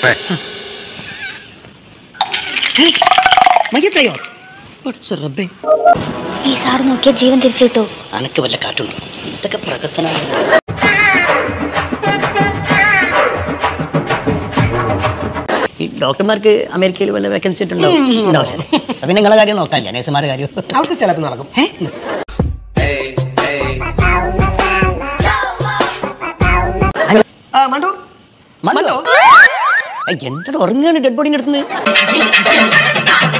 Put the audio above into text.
മയ്യത്തയോ പഠിച്ച റബ്ബേ ഈ സാർ നോക്കിയാൽ ജീവൻ തിരിച്ചു കിട്ടൂ അനക്ക് വല്ല കാറ്റുണ്ടോ ഇതൊക്കെ പ്രകസനാണ് ഈ ഡോക്ടർമാർക്ക് അമേരിക്കയിൽ വല്ല വേക്കൻസി ഉണ്ടോ ഉണ്ടാവില്ല അപ്പൊ പിന്നെ നിങ്ങളെ കാര്യം നോക്കാനില്ല നേഴ്സുമാരുടെ കാര്യം അവർക്ക് ചിലപ്പോൾ നടക്കും ഏ? ആ, മണ്ടു മണ്ടോ? ഏയ്, എന്താണ് ഉറങ്ങാണ് ഡെഡ് ബോഡിന്റെ അടുത്ത്